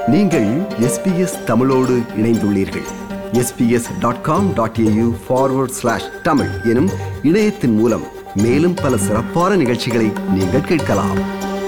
நீங்கள் எஸ்பிஎஸ் தமிழோடு இணைந்துள்ளீர்கள் SBS dot com dot AU forward slash Tamil எனும் இணையத்தின் மூலம் மேலும் பல சிறப்பான நிகழ்ச்சிகளை நீங்கள் கேட்கலாம்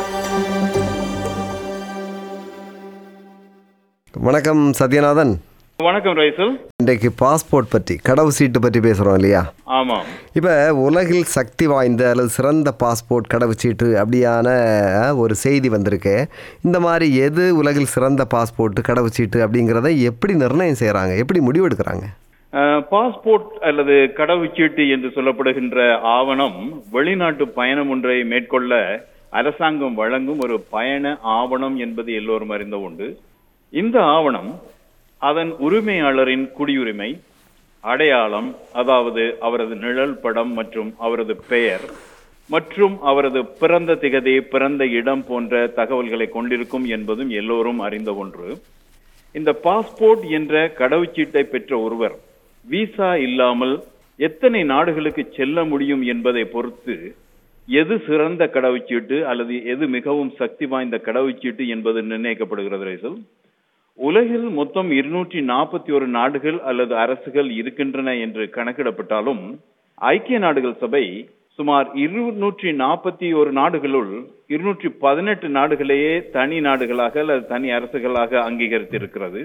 வணக்கம் சத்யநாதன் வணக்கம் ரைசல் இன்றைக்கு பாஸ்போர்ட் பற்றி கடவு சீட்டு பற்றி பேசுகிறோம் இல்லையா ஆமாம் இப்போ உலகில் சக்தி வாய்ந்த அல்லது சிறந்த பாஸ்போர்ட் கடவுச்சீட்டு அப்படியான அஹ், ஒரு செய்தி வந்திருக்கு இந்த மாதிரி எது உலகில் சிறந்த பாஸ்போர்ட் கடவுச்சீட்டு அப்படிங்கிறத எப்படி நிர்ணயம் செய்கிறாங்க எப்படி முடிவெடுக்கிறாங்க அஹ், பாஸ்போர்ட் அல்லது கடவுச்சீட்டு என்று சொல்லப்படுகின்ற ஆவணம் வெளிநாட்டு பயணம் ஒன்றை மேற்கொள்ள அரசாங்கம் வழங்கும் ஒரு பயண ஆவணம் என்பது எல்லோரும் அறிந்த உண்டு இந்த ஆவணம் அதன் உரிமையாளரின் குடியுரிமை அடையாளம் அதாவது அவரது நிழல் படம் மற்றும் அவரது பெயர் மற்றும் அவரது பிறந்த திகதி பிறந்த இடம் போன்ற தகவல்களை கொண்டிருக்கும் என்பதும் எல்லோரும் அறிந்த ஒன்று இந்த பாஸ்போர்ட் என்ற கடவுச்சீட்டை பெற்ற ஒருவர் விசா இல்லாமல் எத்தனை நாடுகளுக்கு செல்ல முடியும் என்பதை பொறுத்து எது சிறந்த கடவுச்சீட்டு அல்லது எது மிகவும் சக்தி வாய்ந்த கடவுச்சீட்டு என்பது நிர்ணயிக்கப்படுகிறது ரைசல் உலகில் மொத்தம் இருநூற்றி நாற்பத்தி ஒரு நாடுகள் அல்லது அரசுகள் இருக்கின்றன என்று கணக்கிடப்பட்டாலும் ஐக்கிய நாடுகள் சபை சுமார் இருநூற்றி நாற்பத்தி ஒரு நாடுகளுள் இருநூற்றி பதினெட்டு நாடுகளையே தனி நாடுகளாக அல்லது தனி அரசுகளாக அங்கீகரித்திருக்கிறது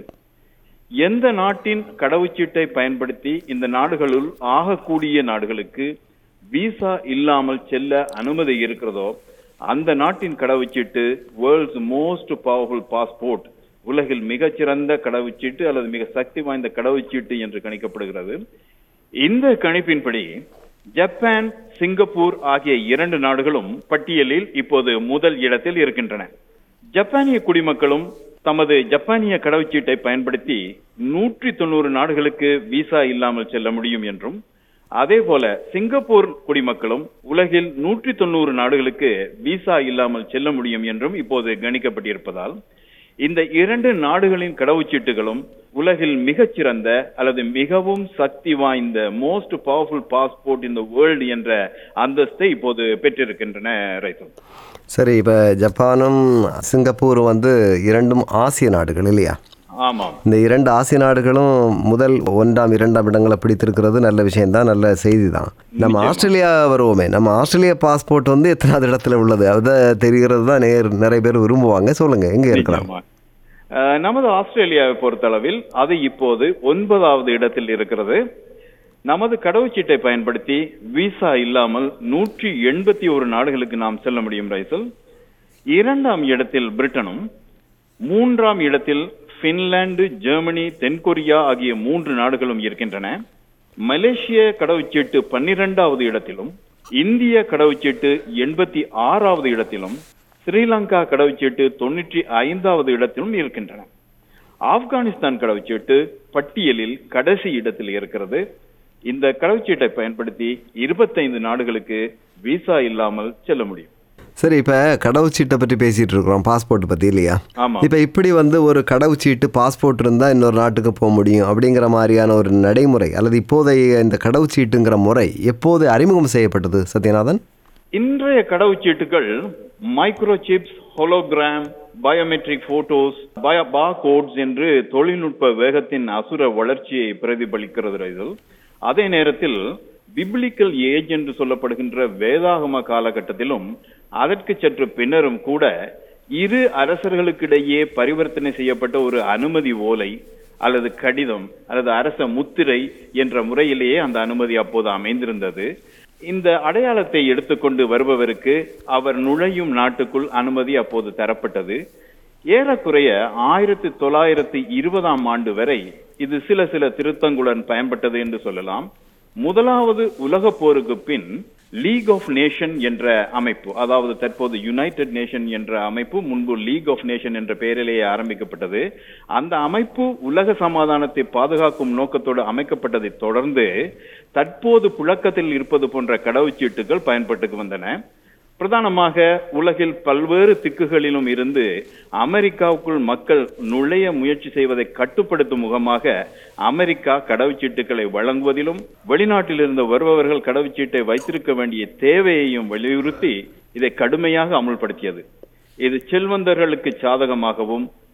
எந்த நாட்டின் கடவுச்சீட்டை பயன்படுத்தி இந்த நாடுகளுள் ஆகக்கூடிய நாடுகளுக்கு விசா இல்லாமல் செல்ல அனுமதி இருக்கிறதோ அந்த நாட்டின் கடவுச்சீட்டு வேர்ல்ட்ஸ் மோஸ்ட் பவர்ஃபுல் பாஸ்போர்ட் உலகில் மிகச்சிறந்த கடவுச்சீட்டு அல்லது மிக சக்தி வாய்ந்த கடவுச்சீட்டு என்று கணிக்கப்படுகிறது இந்த கணிப்பின்படி ஜப்பான் சிங்கப்பூர் ஆகிய இரண்டு நாடுகளும் பட்டியலில் இப்போது முதல் இடத்தில் இருக்கின்றன ஜப்பானிய குடிமக்களும் தமது ஜப்பானிய கடவுச்சீட்டை பயன்படுத்தி நூற்றி தொண்ணூறு நாடுகளுக்கு விசா இல்லாமல் செல்ல முடியும் என்றும் அதே போல சிங்கப்பூர் குடிமக்களும் உலகில் நூற்றி தொண்ணூறு நாடுகளுக்கு விசா இல்லாமல் செல்ல முடியும் என்றும் இப்போது கணிக்கப்பட்டிருப்பதால் இந்த இரண்டு நாடுகளின் கடவுச்சீட்டுகளும் உலகில் மிகச்சிறந்த அல்லது மிகவும் சக்தி வாய்ந்த மோஸ்ட் பவர்ஃபுல் பாஸ்போர்ட் இந்த வேர்ல்டு என்ற அந்தஸ்தை இப்போது பெற்றிருக்கின்றன ரைசல் சரி இப்போ ஜப்பானும் சிங்கப்பூரும் வந்து இரண்டும் ஆசிய நாடுகள் இல்லையா ஆமாம் இந்த இரண்டு ஆசிய நாடுகளும் முதல் ஒன்றாம் இரண்டாம் இடங்களை பிடித்திருக்கிறது நல்ல விஷயம்தான் நல்ல செய்தி தான் நம்ம ஆஸ்திரேலியா வருவோமே நம்ம ஆஸ்திரேலியா பாஸ்போர்ட் வந்து எத்தனாவது இடத்துல உள்ளது அதை தெரிகிறது தான் நேர் நிறைய பேர் விரும்புவாங்க சொல்லுங்க எங்க இருக்கலாம் நிச்சயமா. அஹ், நமது ஆஸ்திரேலியாவை பொறுத்தளவில் அது இப்போது ஒன்பதாவது இடத்தில் இருக்கிறது நமது கடவுச்சீட்டை பயன்படுத்தி விசா இல்லாமல் நூற்றி எண்பத்தி ஒரு நாடுகளுக்கு நாம் செல்ல முடியும் ரைசல் இரண்டாம் இடத்தில் பிரிட்டனும் மூன்றாம் இடத்தில் பின்லாந்து ஜெர்மனி தென்கொரியா ஆகிய மூன்று நாடுகளும் இருக்கின்றன மலேசிய கடவுச்சீட்டு பன்னிரெண்டாவது இடத்திலும் இந்திய கடவுச்சீட்டு எண்பத்தி ஆறாவது இடத்திலும் ஸ்ரீலங்கா கடவுச்சீட்டு தொண்ணூற்றி ஐந்தாவது இடத்திலும் இருக்கின்றன ஆப்கானிஸ்தான் கடவுச்சீட்டு பட்டியலில் கடைசி இடத்தில் இருக்கிறது இந்த கடவுச்சீட்டை பயன்படுத்தி இருபத்தைந்து நாடுகளுக்கு விசா இல்லாமல் செல்ல முடியும் சரி இப்போ கடவுச்சீட்டை பற்றி பேசிட்டு இருக்கிறோம் பாஸ்போர்ட் பற்றி இல்லையா ஆமா இப்போ இப்படி வந்து ஒரு கடவுச்சீட்டு பாஸ்போர்ட் இருந்தால் இன்னொரு நாட்டுக்கு போக முடியும் அப்படிங்கிற மாதிரியான ஒரு நடைமுறை அல்லது இப்போதைய இந்த கடவுச்சீட்டுங்கிற முறை எப்போது அறிமுகம் செய்யப்பட்டது சத்யநாதன் இன்றைய கடவுச்சீட்டுகள் micro chips hologram biometric photos பய பா கோட்ஸ் என்று தொழில்நுட்ப வேகத்தின் அசுர வளர்ச்சியை பிரதிபலிக்கிறது இதில் அதே நேரத்தில் பிப்ளிக்கல் ஏஜ் என்று சொல்லப்படுகின்ற வேதாகம காலகட்டத்திலும் அதற்கு சற்று பின்னரும் கூட இரு அரசர்களுக்கிடையே பரிவர்த்தனை செய்யப்பட்ட ஒரு அனுமதி ஓலை அல்லது கடிதம் அல்லது அரச முத்திரை என்ற முறையிலேயே அந்த அனுமதி அப்போது அமைந்திருந்தது இந்த அடையாளத்தை எடுத்துக்கொண்டு வருபவருக்கு அவர் நுழையும் நாட்டுக்குள் அனுமதி அப்போது தரப்பட்டது ஏறக்குறைய ஆயிரத்தி தொள்ளாயிரத்தி இருபதாம் ஆண்டு வரை இது சில சில திருத்தங்களுடன் பயன்பட்டது என்று சொல்லலாம் முதலாவது உலக போருக்கு பின் லீக் ஆஃப் நேஷன் என்ற அமைப்பு அதாவது தற்போது யுனைடெட் நேஷன் என்ற அமைப்பு முன்பு லீக் ஆஃப் நேஷன் என்ற பெயரிலேயே ஆரம்பிக்கப்பட்டது அந்த அமைப்பு உலக சமாதானத்தை பாதுகாக்கும் நோக்கத்தோடு அமைக்கப்பட்டதை தொடர்ந்து தற்போது புழக்கத்தில் இருப்பது போன்ற கடவுச்சீட்டுகள் பயன்பட்டு வந்தன பிரதானமாக உலகில் பல்வேறு திக்குகளிலும் இருந்து அமெரிக்காவுக்குள் மக்கள் நுழைய முயற்சி செய்வதை கட்டுப்படுத்தும் முகமாக அமெரிக்கா கடவுச்சீட்டுகளை வழங்குவதிலும் வெளிநாட்டிலிருந்து வருபவர்கள் கடவுச்சீட்டை வைத்திருக்க வேண்டிய தேவையையும் வலியுறுத்தி இதை கடுமையாக அமுல்படுத்தியது இது செல்வந்தர்களுக்கு சாதகமாகவும்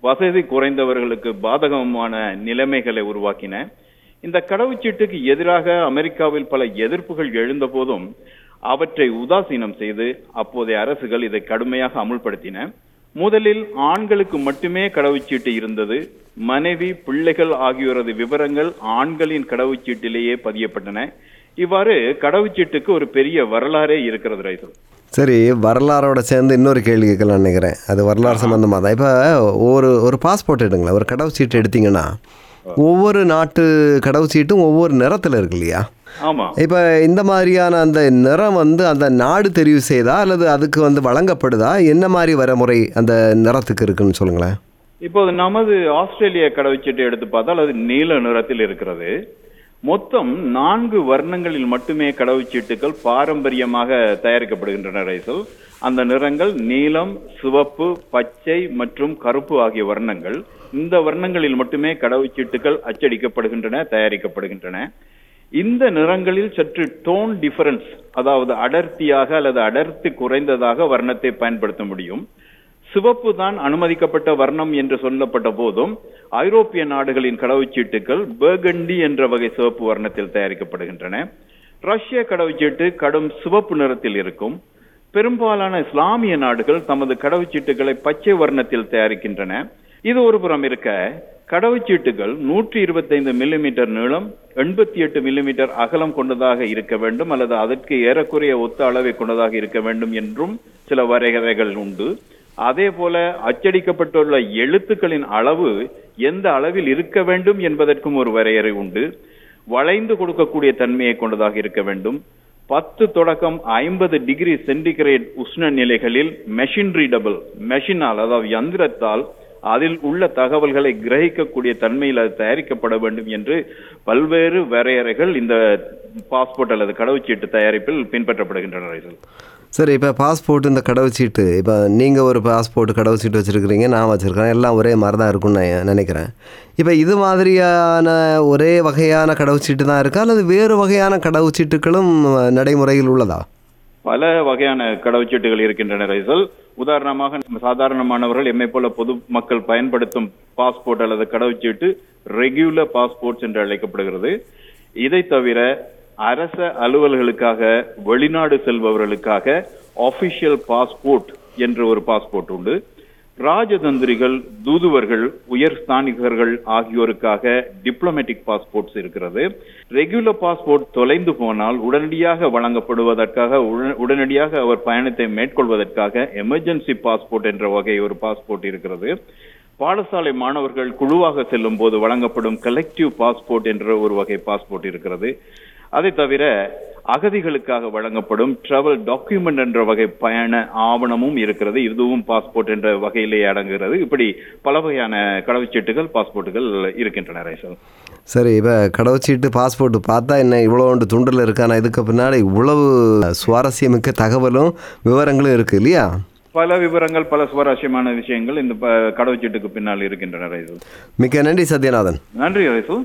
வசதி குறைந்தவர்களுக்கு பாதகமான நிலைமைகளை உருவாக்கின இந்த கடவுச்சீட்டுக்கு எதிராக அமெரிக்காவில் பல எதிர்ப்புகள் எழுந்த போதும் அவற்றை உதாசீனம் செய்து அப்போதைய அரசுகள் இதை கடுமையாக அமுல்படுத்தின முதலில் ஆண்களுக்கு மட்டுமே கடவுச்சீட்டு இருந்தது மனைவி பிள்ளைகள் ஆகியோரது விவரங்கள் ஆண்களின் கடவுச்சீட்டிலேயே பதியப்பட்டன இவ்வாறு கடவுச்சீட்டுக்கு ஒரு பெரிய வரலாறே இருக்கிறது ரைசல் சரி வரலாறோட சேர்ந்து இன்னொரு கேள்வி கேட்கலாம்னு நினைக்கிறேன் அது வரலாறு சம்மந்தமாக தான் இப்போ ஒரு ஒரு பாஸ்போர்ட் எடுங்களேன் ஒரு கடவுச்சீட்டு எடுத்தீங்கன்னா ஒவ்வொரு நாட்டு கடவுச்சீட்டும் ஒவ்வொரு நிறத்தில் இருக்கு இல்லையா ஆமா இப்போ இந்த மாதிரியான அந்த நிறம் வந்து அந்த நாடு தெரிவு செய்தா அல்லது அதுக்கு வந்து வழங்கப்படுதா என்ன மாதிரி வரமுறை அந்த நிறத்துக்கு இருக்குன்னு சொல்லுங்களேன் இப்போது நமது ஆஸ்திரேலிய கடவுச்சீட்டை எடுத்து பார்த்தால் அது நீல நிறத்தில் இருக்கிறது மொத்தம் நான்கு வர்ணங்களில் மட்டுமே கடவுச்சீட்டுகள் பாரம்பரியமாக தயாரிக்கப்படுகின்றன ரைசல் அந்த நிறங்கள் நீலம் சிவப்பு பச்சை மற்றும் கருப்பு ஆகிய வர்ணங்கள் இந்த வர்ணங்களில் மட்டுமே கடவுச்சீட்டுகள் அச்சடிக்கப்படுகின்றன தயாரிக்கப்படுகின்றன இந்த நிறங்களில் சற்று டோன் டிஃபரன்ஸ் அதாவது அடர்த்தியாக அல்லது அடர்த்தி குறைந்ததாக வர்ணத்தை பயன்படுத்த முடியும் சிவப்பு தான் அனுமதிக்கப்பட்ட வர்ணம் என்று சொல்லப்பட்ட போதும் ஐரோப்பிய நாடுகளின் கடவுச்சீட்டுகள் பேர்கண்டி என்ற வகை சிவப்பு வர்ணத்தில் தயாரிக்கப்படுகின்றன ரஷ்ய கடவுச்சீட்டு கடும் சிவப்பு நிறத்தில் இருக்கும் பெரும்பாலான இஸ்லாமிய நாடுகள் தமது கடவுச்சீட்டுகளை பச்சை வர்ணத்தில் தயாரிக்கின்றன இது ஒரு புறம் இருக்க கடவுச்சீட்டுகள் நூற்றி இருபத்தைந்து மில்லிமீட்டர் நீளம் எண்பத்தி எட்டு மில்லிமீட்டர் அகலம் கொண்டதாக இருக்க வேண்டும் அல்லது அதற்கு ஏறக்குறைய ஒத்த அளவை கொண்டதாக இருக்க வேண்டும் என்றும் சில வரையறைகள் உண்டு அதே போல அச்சடிக்கப்பட்டுள்ள எழுத்துக்களின் அளவு எந்த அளவில் இருக்க வேண்டும் என்பதற்கும் ஒரு வரையறை உண்டு வளைந்து கொடுக்கக்கூடிய தன்மையை கொண்டதாக இருக்க வேண்டும் பத்து தொடக்கம் ஐம்பது டிகிரி சென்டிகிரேட் உஷ்ண நிலைகளில் மெஷின் ரீடபிள் மெஷினால் அதாவது யந்திரத்தால் அதில் உள்ள தகவல்களை கிரகிக்கக்கூடிய தன்மையில் அது தயாரிக்கப்பட வேண்டும் என்று பல்வேறு வரையறைகள் இந்த பாஸ்போர்ட் அல்லது கடவுச்சீட்டு தயாரிப்பில் பின்பற்றப்படுகின்றன ரைசல். சரி இப்போ பாஸ்போர்ட் இந்த கடவுச்சீட்டு இப்போ நீங்கள் ஒரு பாஸ்போர்ட் கடவுச்சீட்டு வச்சுருக்கிறீங்க நான் வச்சுருக்கிறேன் எல்லாம் ஒரே மாதிரி தான் இருக்கும்னு நான் நினைக்கிறேன் இப்போ இது மாதிரியான ஒரே வகையான கடவுச்சீட்டு தான் இருக்கா அல்லது வேறு வகையான கடவுச்சீட்டுகளும் நடைமுறையில் உள்ளதா பல வகையான கடவுச்சீட்டுகள் இருக்கின்றன ரைசல் உதாரணமாக நம்ம சாதாரணமானவர்கள் எம்மை போல பொது மக்கள் பயன்படுத்தும் பாஸ்போர்ட் அல்லது கடவுச்சீட்டு ரெகுலர் பாஸ்போர்ட்ஸ் என்று அழைக்கப்படுகிறது இதை தவிர அரச அலுவல்களுக்காக வெளிநாடு செல்பவர்களுக்காக ஆபிஷியல் பாஸ்போர்ட் என்ற ஒரு பாஸ்போர்ட் உண்டு ராஜதந்திரிகள் தூதுவர்கள் உயர் ஸ்தானிகர்கள் ஆகியோருக்காக டிப்ளமேட்டிக் பாஸ்போர்ட்ஸ் இருக்கிறது ரெகுலர் பாஸ்போர்ட் தொலைந்து போனால் உடனடியாக வழங்கப்படுவதற்காக உட- உடனடியாக அவர் பயணத்தை மேற்கொள்வதற்காக எமர்ஜென்சி பாஸ்போர்ட் என்ற வகை ஒரு பாஸ்போர்ட் இருக்கிறது பாடசாலை மாணவர்கள் குழுவாக செல்லும் போது வழங்கப்படும் கலெக்டிவ் பாஸ்போர்ட் என்ற ஒரு வகை பாஸ்போர்ட் இருக்கிறது அதை தவிர அகதிகளுக்காக வழங்கப்படும் டிராவல் டாக்குமெண்ட் என்ற வகை பயண ஆவணமும் இருக்கிறது இதுவும் பாஸ்போர்ட் என்ற வகையிலே அடங்குகிறது இப்படி பல வகையான கடவுச்சீட்டுகள் பாஸ்போர்ட்டுகள் இருக்கின்றன ரைசல் சரி இப்போ கடவுச்சீட்டு பாஸ்போர்ட் பார்த்தா என்ன இவ்வளோண்டு துண்டில் இருக்கான இதுக்கு பின்னாடி இவ்வளவு சுவாரஸ்யமிக்க தகவலும் விவரங்களும் இருக்குது இல்லையா பல விவரங்கள் பல சுவாரஸ்யமான விஷயங்கள் இந்த ப- கடவுச்சீட்டுக்கு பின்னால் இருக்கின்றன ரைசல் மிக்க நன்றி சத்யநாதன் நன்றி ரைசல்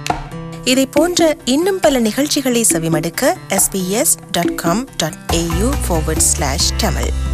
இதை போன்ற இன்னும் பல நிகழ்ச்சிகளை செவிமடுக்க sbs.com.au forward slash tamil